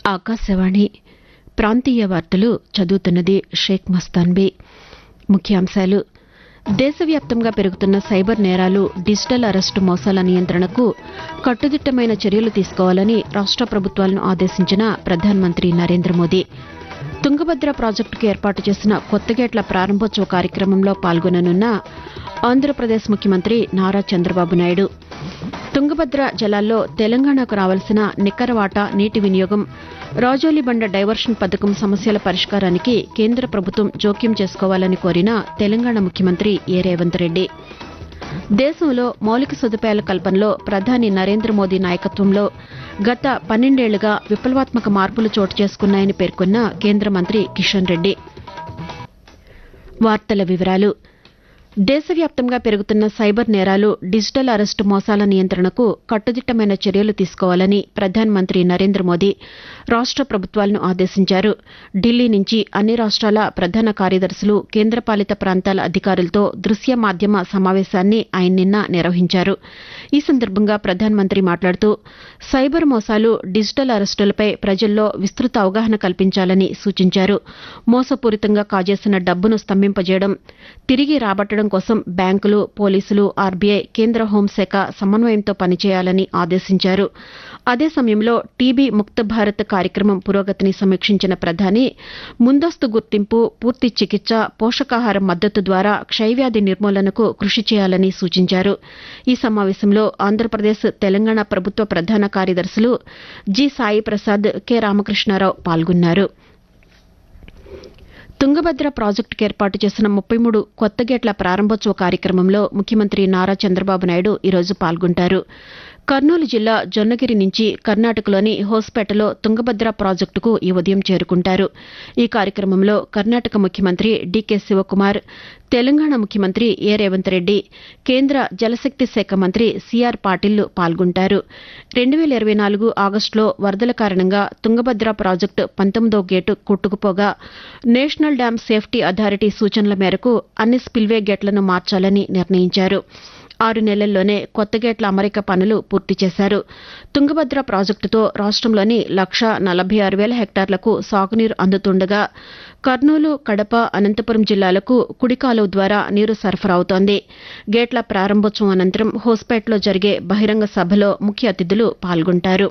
ఆకాశవాణి ప్రాంతీయ వార్తలు చదువుతున్నది షేక్ మస్తాన్బీ ముఖ్యాంశాలు దేశవ్యాప్తంగా పెరుగుతున్న సైబర్ నేరాలు డిజిటల్ అరెస్టు మోసాల నియంత్రణకు కట్టుదిట్టమైన చర్యలు తీసుకోవాలని రాష్ట ప్రభుత్వాలను ఆదేశించిన ప్రధానమంత్రి నరేంద్ర మోదీ తుంగభద్ర ప్రాజెక్టుకు ఏర్పాటు చేసిన కొత్తగేట్ల ప్రారంభోత్సవ కార్యక్రమంలో పాల్గొననున్న ఆంధ్రప్రదేశ్ ముఖ్యమంత్రి నారా చంద్రబాబు నాయుడు తుంగభద్ర జలాల్లో తెలంగాణకు రావాల్సిన నికర వాటా నీటి వినియోగం రాజోలిబండ డైవర్షన్ పథకం సమస్యల పరిష్కారానికి కేంద్ర ప్రభుత్వం జోక్యం చేసుకోవాలని కోరిన తెలంగాణ ముఖ్యమంత్రి ఏ రేవంత్ రెడ్డి దేశంలో మౌలిక సదుపాయాల కల్పనలో ప్రధాని నరేంద్ర మోదీ నాయకత్వంలో గత పన్నెండేళ్లుగా విప్లవాత్మక మార్పులు చోటు చేసుకున్నాయని పేర్కొన్న కేంద్ర మంత్రి కిషన్ రెడ్డి వార్తల వివరాలు దేశవ్యాప్తంగా పెరుగుతున్న సైబర్ నేరాలు డిజిటల్ అరెస్టు మోసాల నియంత్రణకు కట్టుదిట్టమైన చర్యలు తీసుకోవాలని ప్రధానమంత్రి నరేంద్ర మోదీ రాష్ట ప్రభుత్వాలను ఆదేశించారు ఢిల్లీ నుంచి అన్ని రాష్ట్రాల ప్రధాన కార్యదర్శులు కేంద్రపాలిత ప్రాంతాల అధికారులతో దృశ్య మాధ్యమ సమావేశాన్ని ఆయన నిన్న నిర్వహించారు ఈ సందర్భంగా ప్రధానమంత్రి మాట్లాడుతూ సైబర్ మోసాలు డిజిటల్ అరెస్టులపై ప్రజల్లో విస్తృత అవగాహన కల్పించాలని సూచించారు మోసపూరితంగా కాజేసిన డబ్బును స్తంభింపజేయడం తిరిగి రాబట్టడం కోసం బ్యాంకులు పోలీసులు ఆర్బీఐ కేంద్ర హోంశాఖ సమన్వయంతో పనిచేయాలని ఆదేశించారు అదే సమయంలో టీబీ ముక్త భారత్ కార్యక్రమం పురోగతిని సమీక్షించిన ప్రధాని ముందస్తు గుర్తింపు పూర్తి చికిత్స పోషకాహార మద్దతు ద్వారా క్షయవ్యాధి నిర్మూలనకు కృషి చేయాలని సూచించారు ఈ సమావేశంలో ఆంధ్రప్రదేశ్ తెలంగాణ ప్రభుత్వ ప్రధాన కార్యదర్శులు జి సాయి ప్రసాద్ కె రామకృష్ణారావు పాల్గొన్నారు తుంగభద్ర ప్రాజెక్టుకు ఏర్పాటు చేసిన ముప్పై మూడు కొత్త గేట్ల ప్రారంభోత్సవ కార్యక్రమంలో ముఖ్యమంత్రి నారా చంద్రబాబు నాయుడు ఈరోజు పాల్గొంటారు కర్నూలు జిల్లా జొన్నగిరి నుంచి కర్ణాటకలోని హోస్పేటలో తుంగభద్ర ప్రాజెక్టుకు ఈ ఉదయం చేరుకుంటారు ఈ కార్యక్రమంలో కర్ణాటక ముఖ్యమంత్రి డీకే శివకుమార్ తెలంగాణ ముఖ్యమంత్రి ఏ రేవంత్ రెడ్డి కేంద్ర జలశక్తి శాఖ మంత్రి సిఆర్ పాటిల్ పాల్గొంటారు రెండు వేల ఇరవై నాలుగు ఆగస్టులో వరదల కారణంగా తుంగభద్ర ప్రాజెక్టు పంతొమ్మిదో గేటు కొట్టుకుపోగా నేషనల్ డ్యాం సేఫ్టీ అథారిటీ సూచనల మేరకు అన్ని స్పిల్వే గేట్లను మార్చాలని నిర్ణయించారు ఆరు నెలల్లోనే కొత్త గేట్ల అమరిక పనులు పూర్తి చేశారు తుంగభద్ర ప్రాజెక్టుతో రాష్టంలోని లక్ష నలభై ఆరు వేల హెక్టార్లకు సాగునీరు అందుతుండగా కర్నూలు కడప అనంతపురం జిల్లాలకు కుడికాలువ ద్వారా నీరు సరఫరా అవుతోంది గేట్ల ప్రారంభోత్సవం అనంతరం హోస్పేట్లో జరిగే బహిరంగ సభలో ముఖ్య అతిథులు పాల్గొంటారు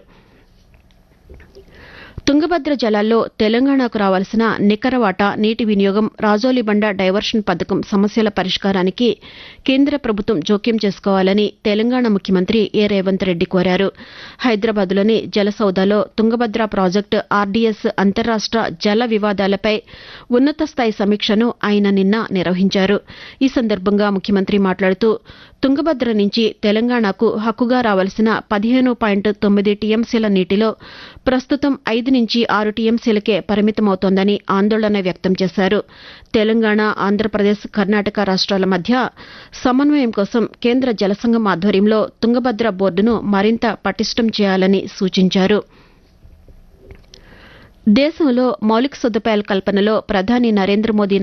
తుంగభద్ర జలాల్లో తెలంగాణకు రావాల్సిన నికర వాటా నీటి వినియోగం రాజోలిబండ డైవర్షన్ పథకం సమస్యల పరిష్కారానికి కేంద్ర ప్రభుత్వం జోక్యం చేసుకోవాలని తెలంగాణ ముఖ్యమంత్రి ఏ రేవంత్ రెడ్డి కోరారు హైదరాబాద్లోని జలసౌదాలో తుంగభద్ర ప్రాజెక్టు ఆర్డీఎస్ అంతర్రాష్ట జల వివాదాలపై ఉన్నత స్థాయి సమీక్షను ఆయన నిన్న నిర్వహించారు ఈ సందర్భంగా ముఖ్యమంత్రి మాట్లాడుతూ తుంగభద్ర నుంచి తెలంగాణకు హక్కుగా రావాల్సిన పదిహేను పాయింట్ తొమ్మిది టీఎంసీల నీటిలో ప్రస్తుతం ఐదు నుంచి ఆరు టీఎంసీలకే పరిమితమవుతోందని ఆందోళన వ్యక్తం చేశారు తెలంగాణ ఆంధ్రప్రదేశ్ కర్ణాటక రాష్ట్రాల మధ్య సమన్వయం కోసం కేంద్ర జలసంఘం ఆధ్వర్యంలో తుంగభద్ర బోర్డును మరింత పటిష్టం చేయాలని సూచించారు దేశంలో మౌలిక సదుపాయాల కల్పనలో ప్రధాని నరేంద్ర మోదీ